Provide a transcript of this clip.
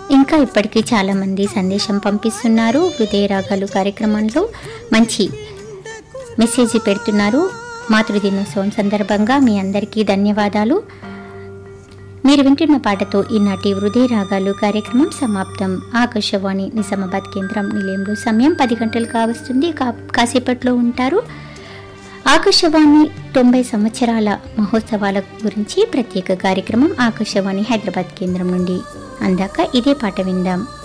ఇంకా ఇప్పటికీ చాలామంది సందేశం పంపిస్తున్నారు హృదయ రాగాలు కార్యక్రమంలో మంచి మెసేజ్ పెడుతున్నారు మాతృదినోత్సవం సందర్భంగా మీ అందరికీ ధన్యవాదాలు మీరు వింటున్న పాటతో ఈనాటి హృదయ రాగాలు కార్యక్రమం సమాప్తం ఆకాశవాణి నిజామాబాద్ కేంద్రం నిలయంలో సమయం పది గంటలు కావస్తుంది కా కాసేపట్లో ఉంటారు ఆకాశవాణి తొంభై సంవత్సరాల మహోత్సవాల గురించి ప్రత్యేక కార్యక్రమం ఆకాశవాణి హైదరాబాద్ కేంద్రం నుండి అందాక ఇదే పాట విందాం